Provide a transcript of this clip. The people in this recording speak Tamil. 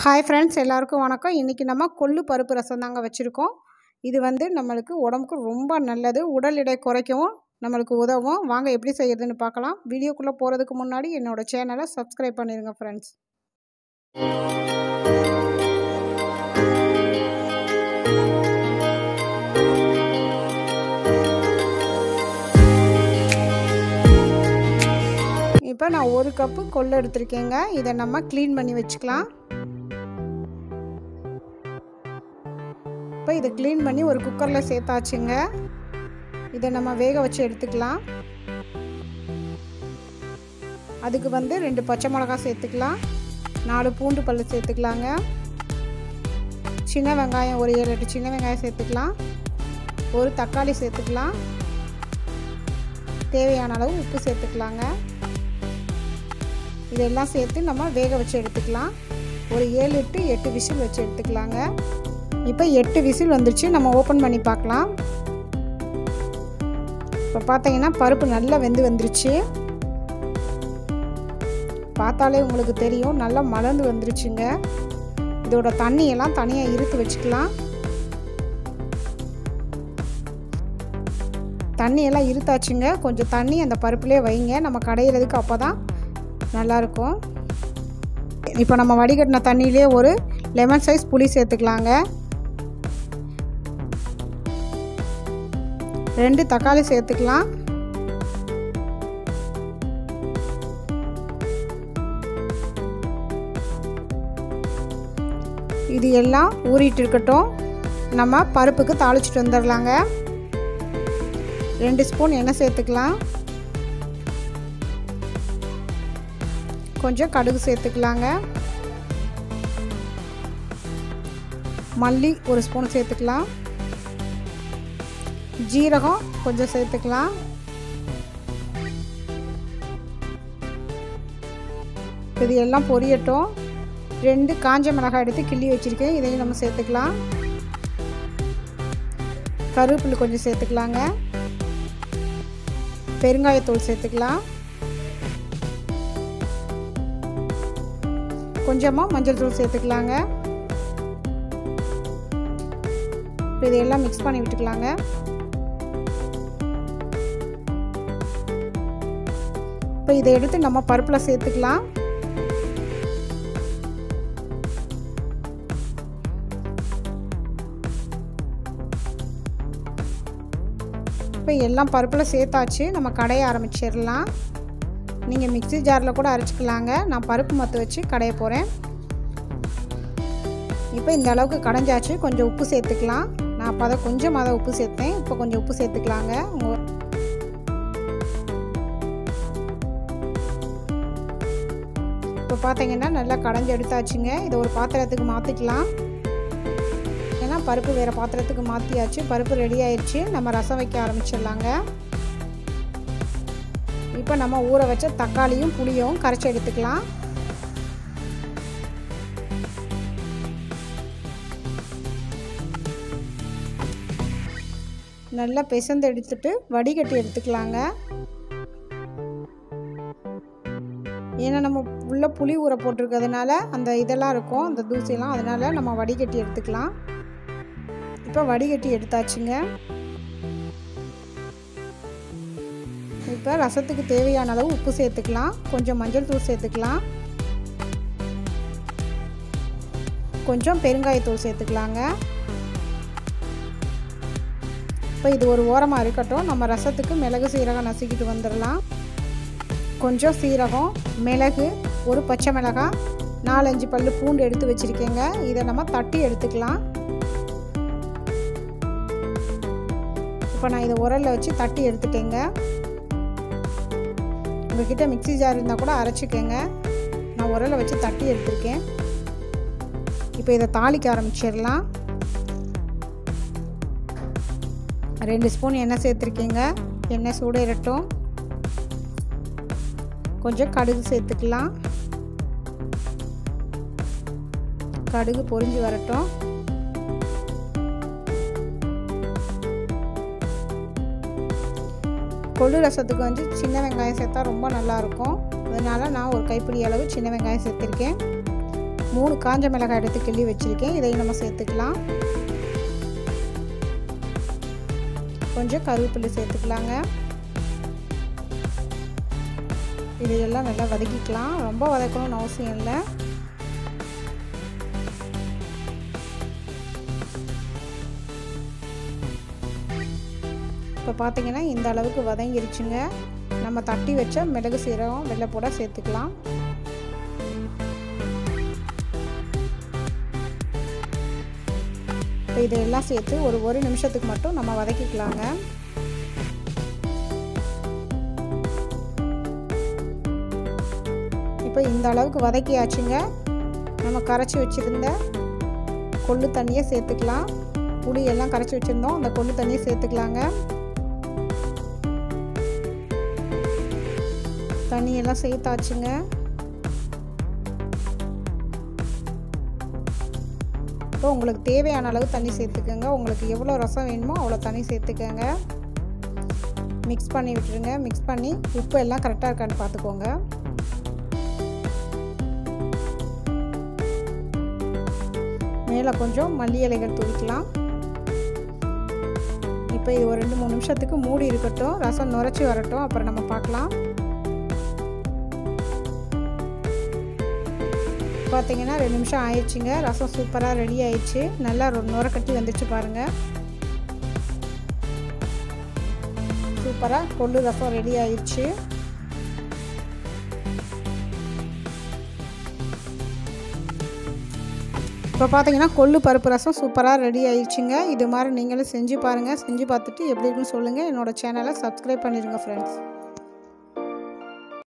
ஹாய் ஃப்ரெண்ட்ஸ் எல்லாருக்கும் வணக்கம் இன்றைக்கி நம்ம கொள்ளு பருப்பு ரசம் தாங்க வச்சுருக்கோம் இது வந்து நம்மளுக்கு உடம்புக்கு ரொம்ப நல்லது உடல் எடை குறைக்கவும் நம்மளுக்கு உதவும் வாங்க எப்படி செய்யறதுன்னு பார்க்கலாம் வீடியோக்குள்ளே போகிறதுக்கு முன்னாடி என்னோடய சேனலை சப்ஸ்கிரைப் பண்ணிடுங்க ஃப்ரெண்ட்ஸ் இப்போ நான் ஒரு கப்பு கொள்ளு எடுத்திருக்கேங்க இதை நம்ம க்ளீன் பண்ணி வச்சுக்கலாம் இப்போ இதை க்ளீன் பண்ணி ஒரு குக்கரில் சேர்த்தாச்சுங்க இதை நம்ம வேக வச்சு எடுத்துக்கலாம் அதுக்கு வந்து ரெண்டு பச்சை மிளகா சேர்த்துக்கலாம் நாலு பூண்டு பல் சேர்த்துக்கலாங்க சின்ன வெங்காயம் ஒரு ஏழு எட்டு சின்ன வெங்காயம் சேர்த்துக்கலாம் ஒரு தக்காளி சேர்த்துக்கலாம் தேவையான அளவு உப்பு சேர்த்துக்கலாங்க இதெல்லாம் சேர்த்து நம்ம வேக வச்சு எடுத்துக்கலாம் ஒரு ஏழு டு எட்டு விசில் வச்சு எடுத்துக்கலாங்க இப்போ எட்டு விசில் வந்துருச்சு நம்ம ஓப்பன் பண்ணி பார்க்கலாம் இப்போ பார்த்தீங்கன்னா பருப்பு நல்லா வெந்து வந்துருச்சு பார்த்தாலே உங்களுக்கு தெரியும் நல்லா மலர்ந்து வந்துருச்சுங்க இதோட தண்ணியெல்லாம் தனியாக இருத்து வச்சுக்கலாம் தண்ணியெல்லாம் இருத்தாச்சுங்க கொஞ்சம் தண்ணி அந்த பருப்புலேயே வைங்க நம்ம கடையிறதுக்கு அப்போ தான் நல்லாயிருக்கும் இப்போ நம்ம வடிகட்டின தண்ணியிலே ஒரு லெமன் சைஸ் புளி சேர்த்துக்கலாங்க ரெண்டு தக்காளி சேர்த்துக்கலாம் இது எல்லாம் ஊறிட்டு இருக்கட்டும் நம்ம பருப்புக்கு தாளிச்சிட்டு வந்துடலாங்க ரெண்டு ஸ்பூன் எண்ணெய் சேர்த்துக்கலாம் கொஞ்சம் கடுகு சேர்த்துக்கலாங்க மல்லி ஒரு ஸ்பூன் சேர்த்துக்கலாம் ஜீரகம் கொஞ்சம் சேர்த்துக்கலாம் இது எல்லாம் பொரியட்டும் ரெண்டு காஞ்ச மிளகாய் எடுத்து கிள்ளி வச்சுருக்கேன் இதையும் நம்ம சேர்த்துக்கலாம் கருவேப்பிலை கொஞ்சம் சேர்த்துக்கலாங்க பெருங்காயத்தூள் சேர்த்துக்கலாம் கொஞ்சமாக மஞ்சள் தூள் சேர்த்துக்கலாங்க இப்போ இதையெல்லாம் மிக்ஸ் பண்ணி விட்டுக்கலாங்க இப்போ இதை எடுத்து நம்ம பருப்பில் சேர்த்துக்கலாம் இப்போ எல்லாம் பருப்பில் சேர்த்தாச்சு நம்ம கடைய ஆரம்பிச்சிடலாம் நீங்கள் மிக்சி ஜாரில் கூட அரைச்சிக்கலாங்க நான் பருப்பு மற்ற வச்சு கடைய போகிறேன் இப்போ இந்த அளவுக்கு கடைஞ்சாச்சு கொஞ்சம் உப்பு சேர்த்துக்கலாம் நான் அப்போ அதை கொஞ்சம் அதை உப்பு சேர்த்தேன் இப்போ கொஞ்சம் உப்பு சேர்த்துக்கலாங்க உங்கள் இப்போ பார்த்தீங்கன்னா நல்லா கடைஞ்சி எடுத்தாச்சுங்க இதை ஒரு பாத்திரத்துக்கு மாற்றிக்கலாம் ஏன்னா பருப்பு வேறு பாத்திரத்துக்கு மாற்றியாச்சு பருப்பு ரெடி ஆயிடுச்சு நம்ம ரசம் வைக்க ஆரம்பிச்சிடலாங்க இப்போ நம்ம ஊற வச்ச தக்காளியும் புளியும் கரைச்சி எடுத்துக்கலாம் நல்லா பிசந்து எடுத்துட்டு வடிகட்டி எடுத்துக்கலாங்க ஏன்னா நம்ம உள்ள புளி ஊற போட்டிருக்கிறதுனால அந்த இதெல்லாம் இருக்கும் அந்த தூசியெல்லாம் அதனால் நம்ம வடிகட்டி எடுத்துக்கலாம் இப்போ வடிகட்டி எடுத்தாச்சுங்க இப்போ ரசத்துக்கு தேவையான அளவு உப்பு சேர்த்துக்கலாம் கொஞ்சம் மஞ்சள் தூள் சேர்த்துக்கலாம் கொஞ்சம் பெருங்காயத்தூள் சேர்த்துக்கலாங்க இப்போ இது ஒரு ஓரமாக இருக்கட்டும் நம்ம ரசத்துக்கு மிளகு சீரகம் நசுக்கிட்டு வந்துடலாம் கொஞ்சம் சீரகம் மிளகு ஒரு பச்சை மிளகாய் நாலஞ்சு பல் பூண்டு எடுத்து வச்சுருக்கேங்க இதை நம்ம தட்டி எடுத்துக்கலாம் இப்போ நான் இதை உரலில் வச்சு தட்டி எடுத்துட்டேங்க உங்ககிட்ட மிக்சி ஜார் இருந்தால் கூட அரைச்சிக்கோங்க நான் உரலை வச்சு தட்டி எடுத்திருக்கேன் இப்போ இதை தாளிக்க ஆரம்பிச்சிடலாம் ரெண்டு ஸ்பூன் எண்ணெய் சேர்த்துருக்கீங்க எண்ணெய் சூடேறட்டும் கொஞ்சம் கடுகு சேர்த்துக்கலாம் கடுகு பொரிஞ்சு வரட்டும் கொள்ளு ரசத்துக்கு வந்து சின்ன வெங்காயம் சேர்த்தா ரொம்ப நல்லாயிருக்கும் அதனால் நான் ஒரு கைப்பிடி அளவு சின்ன வெங்காயம் சேர்த்துருக்கேன் மூணு காஞ்ச மிளகாய் எடுத்து கிள்ளி வச்சுருக்கேன் இதையும் நம்ம சேர்த்துக்கலாம் கொஞ்சம் கருவேப்பிலை சேர்த்துக்கலாங்க இதையெல்லாம் நல்லா வதக்கிக்கலாம் ரொம்ப வதக்கணும்னு அவசியம் இல்லை இப்போ பார்த்தீங்கன்னா இந்த அளவுக்கு வதங்கிருச்சுங்க நம்ம தட்டி வச்ச மிளகு சீரகம் வெள்ளைப்பூட சேர்த்துக்கலாம் இப்போ இதையெல்லாம் சேர்த்து ஒரு ஒரு நிமிஷத்துக்கு மட்டும் நம்ம வதக்கிக்கலாங்க இப்போ இந்த அளவுக்கு வதக்கியாச்சுங்க நம்ம கரைச்சி வச்சுருந்த கொள்ளு தண்ணியை சேர்த்துக்கலாம் புளி எல்லாம் கரைச்சி வச்சுருந்தோம் அந்த கொள்ளு தண்ணியை சேர்த்துக்கலாங்க தண்ணியெல்லாம் சேர்த்தாச்சுங்க இப்போ உங்களுக்கு தேவையான அளவு தண்ணி சேர்த்துக்கோங்க உங்களுக்கு எவ்வளோ ரசம் வேணுமோ அவ்வளோ தண்ணி சேர்த்துக்கோங்க மிக்ஸ் பண்ணி விட்டுருங்க மிக்ஸ் பண்ணி உப்பு எல்லாம் கரெக்டாக இருக்கான்னு பார்த்துக்கோங்க மேலே கொஞ்சம் மல்லி இலைகள் தூவிக்கலாம் இப்போ இது ஒரு ரெண்டு மூணு நிமிஷத்துக்கு மூடி இருக்கட்டும் ரசம் நுரைச்சி வரட்டும் அப்புறம் நம்ம பார்க்கலாம் பார்த்தீங்கன்னா ரெண்டு நிமிஷம் ஆயிடுச்சுங்க ரசம் சூப்பராக ரெடி ஆயிடுச்சு நல்லா நுர கட்டி வந்துச்சு பாருங்கள் சூப்பராக கொள்ளு ரசம் ரெடி ஆயிடுச்சு இப்போ பார்த்தீங்கன்னா கொள்ளு பருப்பு ரசம் சூப்பராக ரெடி ஆயிடுச்சுங்க இது மாதிரி நீங்களும் செஞ்சு பாருங்கள் செஞ்சு பார்த்துட்டு எப்படி இருக்குன்னு சொல்லுங்கள் என்னோடய சேனலை சப்ஸ்கிரைப் பண்ணிடுங்க ஃப்ரெண்ட்ஸ்